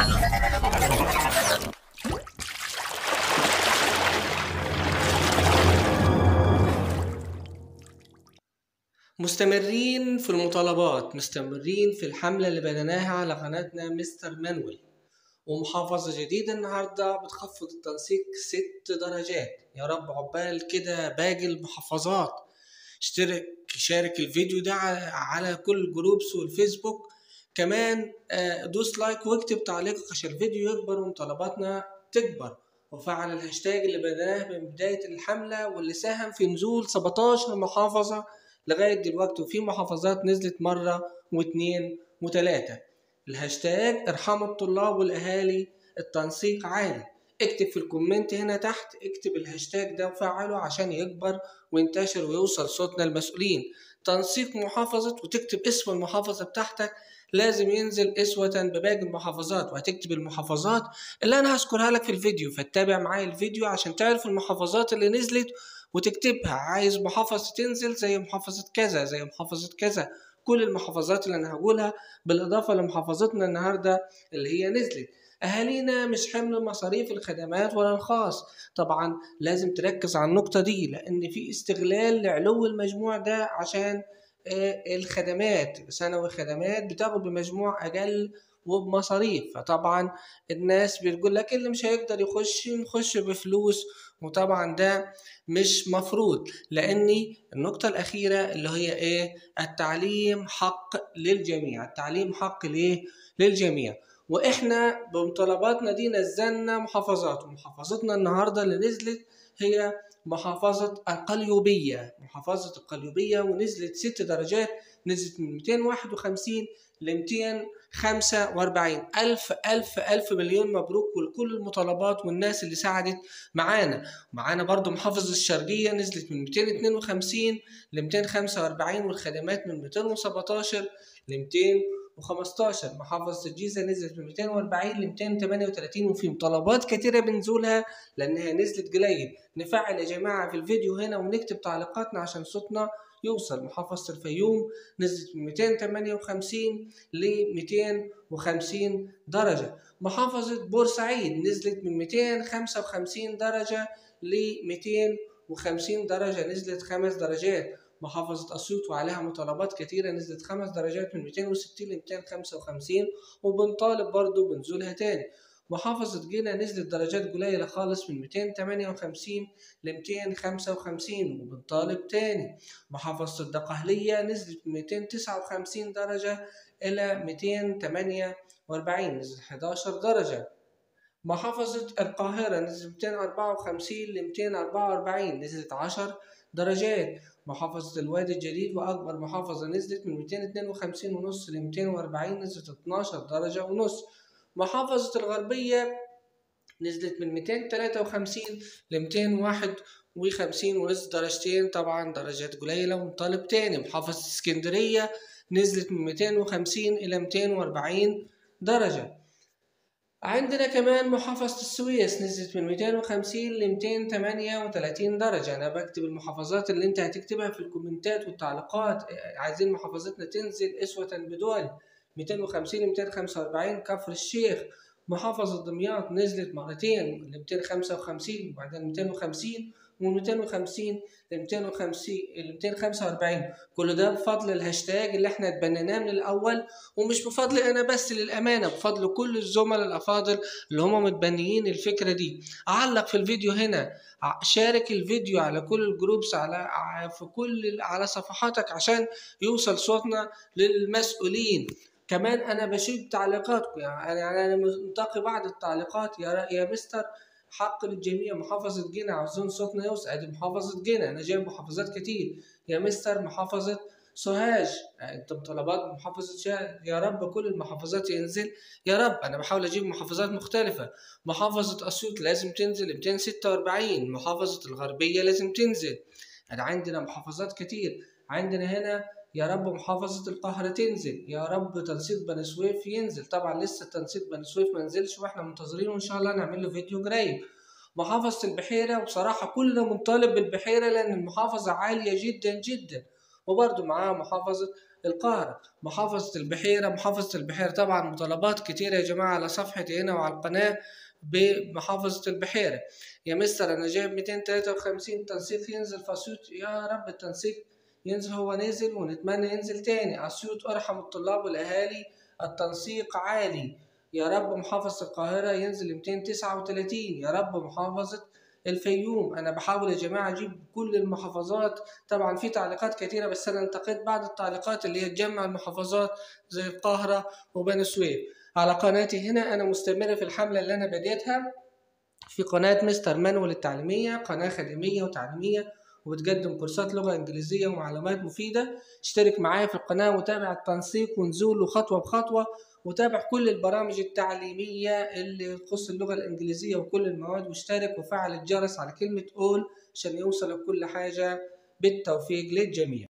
مستمرين في المطالبات مستمرين في الحملة اللي بدأناها على قناتنا مستر مانويل ومحافظة جديدة النهاردة بتخفض التنسيق ست درجات يا رب عقبال كده باقي المحافظات اشترك شارك الفيديو ده على- على كل الجروبس والفيسبوك كمان آه، دوس لايك واكتب تعليقك عشان الفيديو يكبر ومطالباتنا تكبر وفعل الهاشتاج اللي بدأناه من بداية الحملة واللي ساهم في نزول 17 محافظة لغاية دلوقتي وفي محافظات نزلت مرة واتنين وتلاتة الهاشتاج ارحموا الطلاب والأهالي التنسيق عالي اكتب في الكومنت هنا تحت اكتب الهاشتاج ده وفعله عشان يكبر وينتشر ويوصل صوتنا المسؤولين تنسيق محافظة وتكتب اسم المحافظة بتاعتك لازم ينزل اسوة بباقي المحافظات وهتكتب المحافظات اللي انا هذكرها لك في الفيديو فتابع معايا الفيديو عشان تعرف المحافظات اللي نزلت وتكتبها عايز محافظة تنزل زي محافظة كذا زي محافظة كذا كل المحافظات اللي انا هقولها بالاضافة لمحافظتنا النهاردة اللي هي نزلت اهالينا مش حمل مصاريف الخدمات ولا الخاص طبعا لازم تركز على النقطة دي لان في استغلال لعلو المجموع ده عشان آه، الخدمات ثانوي خدمات بتاخد بمجموع اقل وبمصاريف فطبعا الناس بتقول لك اللي مش هيقدر يخش نخش بفلوس وطبعا ده مش مفروض لاني النقطة الأخيرة اللي هي إيه؟ التعليم حق للجميع، التعليم حق ليه؟ للجميع، وإحنا بمطالباتنا دي نزلنا محافظات، ومحافظتنا النهاردة اللي نزلت هي محافظة القليوبية، محافظة القليوبية ونزلت ست درجات، نزلت من 251 ل 245 ألف ألف ألف مليون مبروك ولكل المطالبات والناس اللي ساعدت معانا معانا برضو محافظة الشرقية نزلت من 252 ل 245 والخدمات من 217 ل 215 محافظة الجيزة نزلت من 240 ل 238 وفي مطالبات كتيرة بنزولها لأنها نزلت قليل نفعل يا جماعة في الفيديو هنا ونكتب تعليقاتنا عشان صوتنا يوصل محافظة الفيوم نزلت من 258 ل 250 درجة محافظة بورسعيد نزلت من 255 درجة ل 250 درجة نزلت خمس درجات محافظة أسيوط وعليها مطالبات كتيرة نزلت خمس درجات من 260 ل 255 وبنطالب برضو بنزولها تاني محافظة جينا نزلت درجات قليلة خالص من 258 ل 255 وبنطالب تاني محافظة الدقهلية نزلت من 259 درجة إلى 248 نزلت 11 درجة محافظة القاهرة نزلت 254 ل 244 نزلت 10 درجات محافظة الوادي الجديد وأكبر محافظة نزلت من 252 ونص ل 240 نزلت 12 درجة ونص محافظة الغربية نزلت من 253 ل 251 ونزلت درجتين طبعا درجات قليلة ونطالب تاني محافظة اسكندرية نزلت من 250 إلى 240 درجة عندنا كمان محافظة السويس نزلت من 250 ل 238 درجة أنا بكتب المحافظات اللي أنت هتكتبها في الكومنتات والتعليقات عايزين محافظتنا تنزل أسوة بدول 250 ل 245 كفر الشيخ محافظة دمياط نزلت مرتين ل 255 وبعدين 250 ومن 250 ل 250 ل 245 كل ده بفضل الهاشتاج اللي احنا اتبنيناه من الاول ومش بفضلي انا بس للامانه بفضل كل الزملاء الافاضل اللي هم متبنيين الفكره دي اعلق في الفيديو هنا ع- شارك الفيديو على كل الجروبس على ع- في كل على صفحاتك عشان يوصل صوتنا للمسؤولين كمان انا بشيل تعليقاتكم يعني يعني انا منتقي بعض التعليقات يا ر- يا مستر حق للجميع محافظة جنة عاوزين صوتنا يوسع ادي محافظة جنة انا جايب محافظات كتير يا مستر محافظة سوهاج انت طلبات محافظة شا... يا رب كل المحافظات ينزل يا رب انا بحاول اجيب محافظات مختلفة محافظة اسيوط لازم تنزل 246 محافظة الغربية لازم تنزل انا عندنا محافظات كتير عندنا هنا يا رب محافظة القاهرة تنزل يا رب تنسيق بني سويف ينزل طبعا لسه تنسيق بني سويف ما نزلش واحنا منتظرينه وان شاء الله نعمل له فيديو قريب محافظة البحيرة وبصراحة كلنا منطالب بالبحيرة لأن المحافظة عالية جدا جدا وبرضه معاها محافظة القاهرة محافظة البحيرة محافظة البحيرة طبعا مطالبات كتيرة يا جماعة على صفحتي هنا وعلى القناة بمحافظة البحيرة يا مستر أنا جايب 253 تنسيق ينزل في أسيوط يا رب التنسيق ينزل هو نزل ونتمنى ينزل تاني أسيوط أرحم الطلاب والأهالي التنسيق عالي يا رب محافظة القاهرة ينزل 239 يا رب محافظة الفيوم أنا بحاول يا جماعة أجيب كل المحافظات طبعا في تعليقات كتيرة بس أنا انتقيت بعض التعليقات اللي هي تجمع المحافظات زي القاهرة وبني سويف على قناتي هنا أنا مستمرة في الحملة اللي أنا بديتها في قناة مستر مانوال التعليمية قناة خدمية وتعليمية وبتقدم كورسات لغة إنجليزية ومعلومات مفيدة اشترك معايا في القناة وتابع التنسيق ونزوله خطوة بخطوة وتابع كل البرامج التعليمية اللي تخص اللغة الإنجليزية وكل المواد واشترك وفعل الجرس على كلمة أول عشان يوصلك كل حاجة بالتوفيق للجميع